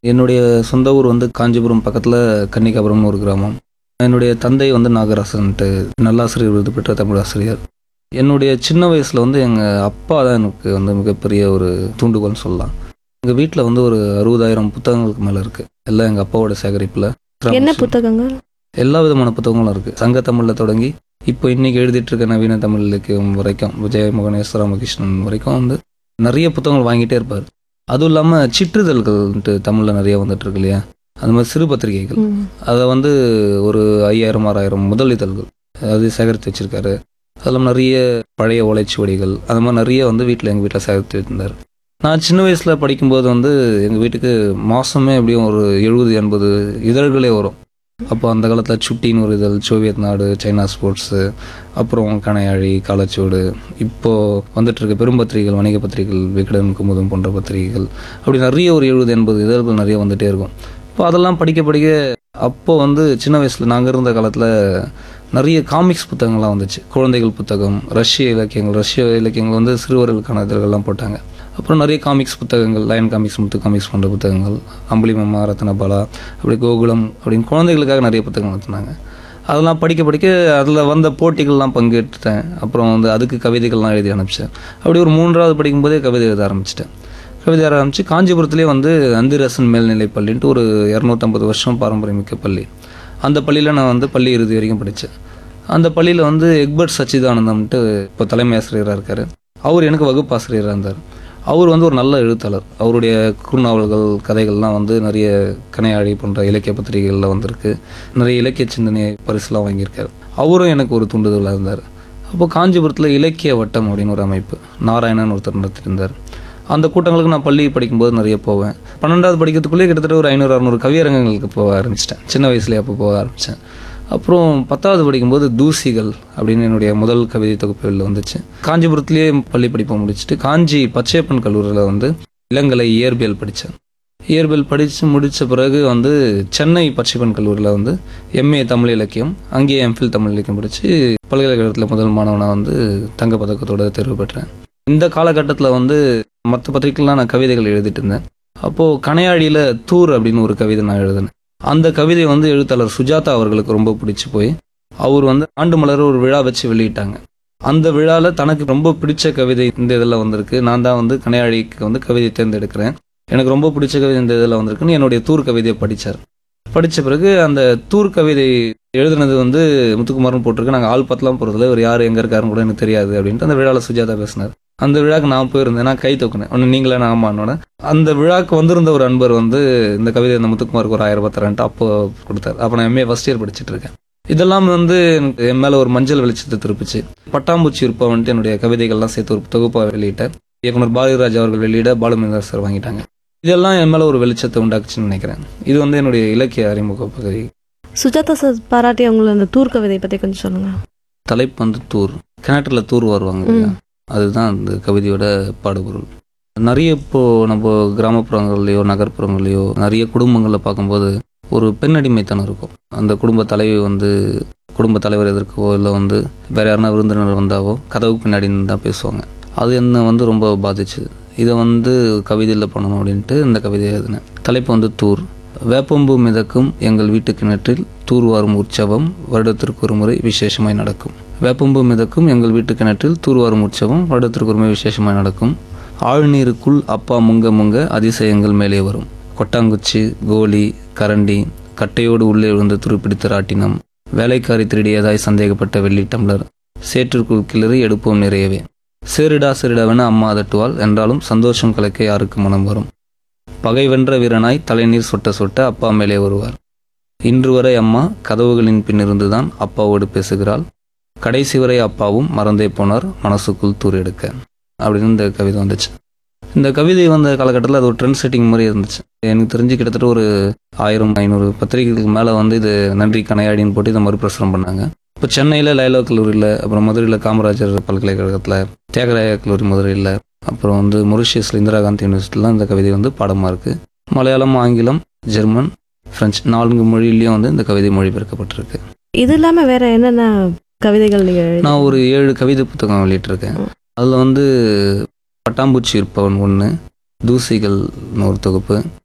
என்னுடைய சொந்த ஊர் வந்து காஞ்சிபுரம் பக்கத்தில் கன்னிகாபுரம்னு ஒரு கிராமம் என்னுடைய தந்தை வந்து நாகராசன்ட்டு நல்லாசிரியர் விருது பெற்ற தமிழ் ஆசிரியர் என்னுடைய சின்ன வயசில் வந்து எங்கள் அப்பா தான் எனக்கு வந்து மிகப்பெரிய ஒரு தூண்டுகோல்னு சொல்லலாம் எங்கள் வீட்டில் வந்து ஒரு அறுபதாயிரம் புத்தகங்களுக்கு மேலே இருக்குது எல்லாம் எங்கள் அப்பாவோட சேகரிப்பில் என்ன புத்தகங்கள் எல்லா விதமான புத்தகங்களும் இருக்குது சங்க தமிழில் தொடங்கி இப்போ இன்னைக்கு எழுதிட்டு இருக்க நவீன தமிழ் இலக்கியம் வரைக்கும் விஜயமோகன் எஸ் ராமகிருஷ்ணன் வரைக்கும் வந்து நிறைய புத்தகங்கள் வாங்கிட்டே இருப்பார் அதுவும் இல்லாமல் சிற்றிதழ்கள்ன்ட்டு தமிழில் நிறைய வந்துட்டு இருக்கு இல்லையா அந்த மாதிரி சிறு பத்திரிகைகள் ம். அதை வந்து ஒரு ஐயாயிரம் ஆறாயிரம் முதல் இதழ்கள் அது சேகரித்து வச்சிருக்காரு அதெல்லாம் நிறைய பழைய ஓலைச்சுவடிகள் அந்த மாதிரி நிறைய வந்து வீட்டில் எங்கள் வீட்டில் சேகரித்து வச்சிருந்தார் நான் சின்ன வயசில் படிக்கும்போது வந்து எங்கள் வீட்டுக்கு மாதமே எப்படியும் ஒரு எழுபது எண்பது இதழ்களே வரும் அப்போ அந்த காலத்தில் சுட்டின்னு ஒரு இதழ் சோவியத் நாடு சைனா ஸ்போர்ட்ஸு அப்புறம் கணையாழி காலச்சுவடு இப்போது வந்துட்டு இருக்க பெரும் பத்திரிகைகள் வணிக பத்திரிகைகள் விகடன் குமுதம் போன்ற பத்திரிகைகள் அப்படி நிறைய ஒரு எழுபது எண்பது இதழ்கள் நிறைய வந்துட்டே இருக்கும் இப்போ அதெல்லாம் படிக்க படிக்க அப்போ வந்து சின்ன வயசில் நாங்கள் இருந்த காலத்தில் நிறைய காமிக்ஸ் புத்தகங்கள்லாம் வந்துச்சு குழந்தைகள் புத்தகம் ரஷ்ய இலக்கியங்கள் ரஷ்ய இலக்கியங்கள் வந்து சிறுவர்களுக்கான இதழ்கள்லாம் போட்டாங்க அப்புறம் நிறைய காமிக்ஸ் புத்தகங்கள் லயன் காமிக்ஸ் முத்து காமிக்ஸ் போன்ற புத்தகங்கள் அம்புலி மாமா ரத்னபாலா அப்படி கோகுலம் அப்படின்னு குழந்தைகளுக்காக நிறைய புத்தகங்கள் நடத்தினாங்க அதெல்லாம் படிக்க படிக்க அதில் வந்த போட்டிகள்லாம் பங்கேற்றுட்டேன் அப்புறம் வந்து அதுக்கு கவிதைகள்லாம் எழுதி அனுப்பிச்சேன் அப்படி ஒரு மூன்றாவது படிக்கும்போதே கவிதை எழுத ஆரம்பிச்சிட்டேன் கவிதை எழுத ஆரம்பித்து காஞ்சிபுரத்துலேயே வந்து அந்திரசன் மேல்நிலை பள்ளின்ட்டு ஒரு இரநூத்தம்பது வருஷம் பாரம்பரியமிக்க பள்ளி அந்த பள்ளியில் நான் வந்து பள்ளி இறுதி வரைக்கும் படித்தேன் அந்த பள்ளியில் வந்து எக்பர்ட் சச்சிதானந்தம்ட்டு இப்போ தலைமை ஆசிரியராக இருக்கார் அவர் எனக்கு வகுப்பு ஆசிரியராக இருந்தார் அவர் வந்து ஒரு நல்ல எழுத்தாளர் அவருடைய குறுநாவல்கள் கதைகள்லாம் வந்து நிறைய கனையாழி போன்ற இலக்கிய பத்திரிகைகளில் வந்திருக்கு நிறைய இலக்கிய சிந்தனை பரிசுலாம் வாங்கியிருக்காரு அவரும் எனக்கு ஒரு தூண்டுதலாக இருந்தார் அப்போ காஞ்சிபுரத்தில் இலக்கிய வட்டம் அப்படின்னு ஒரு அமைப்பு நாராயணன் ஒருத்தர் நடத்தியிருந்தார் அந்த கூட்டங்களுக்கு நான் பள்ளி படிக்கும்போது நிறைய போவேன் பன்னெண்டாவது படிக்கிறதுக்குள்ளே கிட்டத்தட்ட ஒரு ஐநூறு அறநூறு கவியரங்கங்களுக்கு போக ஆரம்பிச்சிட்டேன் சின்ன வயசுலேயே அப்போ போக ஆரம்பித்தேன் அப்புறம் பத்தாவது படிக்கும்போது தூசிகள் அப்படின்னு என்னுடைய முதல் கவிதை தொகுப்பு வெளில வந்துச்சு காஞ்சிபுரத்துலேயே பள்ளி படிப்பை முடிச்சுட்டு காஞ்சி பச்சையப்பன் கல்லூரியில் வந்து இளங்கலை இயற்பியல் படித்தேன் இயற்பியல் படித்து முடித்த பிறகு வந்து சென்னை பச்சையப்பன் கல்லூரியில் வந்து எம்ஏ தமிழ் இலக்கியம் அங்கேயே எம்ஃபில் தமிழ் இலக்கியம் படித்து பல்கலைக்கழகத்தில் முதல் மாணவனாக வந்து தங்க பதக்கத்தோட தேர்வு பெற்றேன் இந்த காலகட்டத்தில் வந்து மற்ற பத்திரிகைலாம் நான் கவிதைகள் எழுதிட்டு இருந்தேன் அப்போது கனையாழியில் தூர் அப்படின்னு ஒரு கவிதை நான் எழுதினேன் அந்த கவிதை வந்து எழுத்தாளர் சுஜாதா அவர்களுக்கு ரொம்ப பிடிச்சி போய் அவர் வந்து ஆண்டு மலர் ஒரு விழா வச்சு வெளியிட்டாங்க அந்த விழாவில் தனக்கு ரொம்ப பிடிச்ச கவிதை இந்த இதில் வந்திருக்கு நான் தான் வந்து கனையாழிக்கு வந்து கவிதை தேர்ந்தெடுக்கிறேன் எனக்கு ரொம்ப பிடிச்ச கவிதை இந்த இதில் வந்திருக்குன்னு என்னுடைய தூர் கவிதையை படித்தார் படித்த பிறகு அந்த தூர் கவிதை எழுதுனது வந்து முத்துக்குமார்னு போட்டிருக்கு நாங்கள் ஆள் பத்தலாம் போகிறதுல இவர் யார் எங்கே இருக்காருன்னு கூட எனக்கு தெரியாது அப்படின்ட்டு அந்த விழாவில் சுஜாதா பேசினார் அந்த விழாக்கு நான் போயிருந்தேன் நான் கை தூக்குனேன் ஒன்று நீங்களே நான் ஆமான்னோட அந்த விழாக்கு வந்திருந்த ஒரு அன்பர் வந்து இந்த கவிதை அந்த முத்துக்குமாருக்கு ஒரு ஆயிரம் ரூபாய் தரேன்ட்டு அப்போ கொடுத்தாரு அப்போ நான் எம்ஏ ஃபஸ்ட் இயர் படிச்சுட்டு இருக்கேன் இதெல்லாம் வந்து எனக்கு என் மேலே ஒரு மஞ்சள் வெளிச்சத்தை திருப்பிச்சு பட்டாம்பூச்சி இருப்பா வந்துட்டு என்னுடைய கவிதைகள்லாம் சேர்த்து ஒரு தொகுப்பாக வெளியிட்டேன் இயக்குனர் பாரதிராஜ் அவர்கள் வெளியிட பாலுமேந்தர் சார் வாங்கிட்டாங்க இதெல்லாம் என் மேலே ஒரு வெளிச்சத்தை உண்டாக்குச்சுன்னு நினைக்கிறேன் இது வந்து என்னுடைய இலக்கிய அறிமுக பகுதி சுஜாதா சார் பாராட்டி அவங்கள அந்த தூர் கவிதை பற்றி கொஞ்சம் சொல்லுங்க தலைப்பு வந்து தூர் கிணற்றுல தூர் வருவாங்க இல்லையா அதுதான் அந்த கவிதையோட பாடுபொருள் நிறைய இப்போ நம்ம கிராமப்புறங்கள்லையோ நகர்ப்புறங்கள்லையோ நிறைய குடும்பங்களில் பார்க்கும்போது ஒரு பெண் அடிமைத்தனம் இருக்கும் அந்த குடும்ப தலைவி வந்து குடும்ப தலைவர் எதிர்க்கவோ இல்லை வந்து வேற யாருனா விருந்தினர் வந்தாவோ கதவுக்கு பின்னாடி நின்று தான் பேசுவாங்க அது என்ன வந்து ரொம்ப பாதிச்சுது இதை வந்து கவிதையில் பண்ணணும் அப்படின்ட்டு இந்த கவிதையை எழுதினேன் தலைப்பு வந்து தூர் வேப்பம்பூ மிதக்கும் எங்கள் வீட்டு கிணற்றில் தூர்வாரும் உற்சவம் வருடத்திற்கு ஒரு முறை விசேஷமாய் நடக்கும் வேப்பம்பூ மிதக்கும் எங்கள் வீட்டு கிணற்றில் தூர்வாரும் உற்சவம் வருடத்திற்கு ஒரு முறை விசேஷமாய் நடக்கும் ஆழ்நீருக்குள் அப்பா முங்க முங்க அதிசயங்கள் மேலே வரும் கொட்டாங்குச்சி கோலி கரண்டி கட்டையோடு உள்ளே விழுந்து துருப்பிடித்த ராட்டினம் வேலைக்காரி திருடியதாய் சந்தேகப்பட்ட வெள்ளி டம்ளர் சேற்றிற்குள் கிளறி எடுப்போம் நிறையவே சேரிடா சேரிடாவென அம்மா அதட்டுவாள் என்றாலும் சந்தோஷம் கலக்க யாருக்கு மனம் வரும் பகை வென்ற வீரனாய் தலைநீர் சொட்ட சொட்ட அப்பா மேலே வருவார் இன்று வரை அம்மா கதவுகளின் பின்னிருந்துதான் அப்பாவோடு பேசுகிறாள் கடைசி வரை அப்பாவும் மறந்தே போனார் மனசுக்குள் தூர் எடுக்க அப்படின்னு இந்த கவிதை வந்துச்சு இந்த கவிதை வந்த காலகட்டத்தில் அது ஒரு ட்ரெண்ட் செட்டிங் மாதிரி இருந்துச்சு எனக்கு தெரிஞ்சு கிட்டத்தட்ட ஒரு ஆயிரம் ஐநூறு பத்திரிகைகளுக்கு மேலே வந்து இது நன்றி கனையாடின்னு போட்டு இதை மறுபிரசுரம் பண்ணாங்க இப்போ சென்னையில் லைலா கல்லூரியில் அப்புறம் மதுரையில் காமராஜர் பல்கலைக்கழகத்தில் தியாகராய கல்லூரி மதுரையில் அப்புறம் வந்து மொரிஷியஸில் இந்திரா காந்தி யூனிவர்சிட்டிலாம் இந்த கவிதை வந்து பாடமாக இருக்குது மலையாளம் ஆங்கிலம் ஜெர்மன் ஃப்ரெஞ்சு நான்கு மொழியிலையும் வந்து இந்த கவிதை மொழிபெயர்க்கப்பட்டிருக்கு இது இல்லாமல் வேற என்னென்ன கவிதைகள் நீங்கள் நான் ஒரு ஏழு கவிதை புத்தகம் வெளியிட்டிருக்கேன் அதில் வந்து பட்டாம்பூச்சி இருப்பவன் ஒன்று தூசிகள்னு ஒரு தொகுப்பு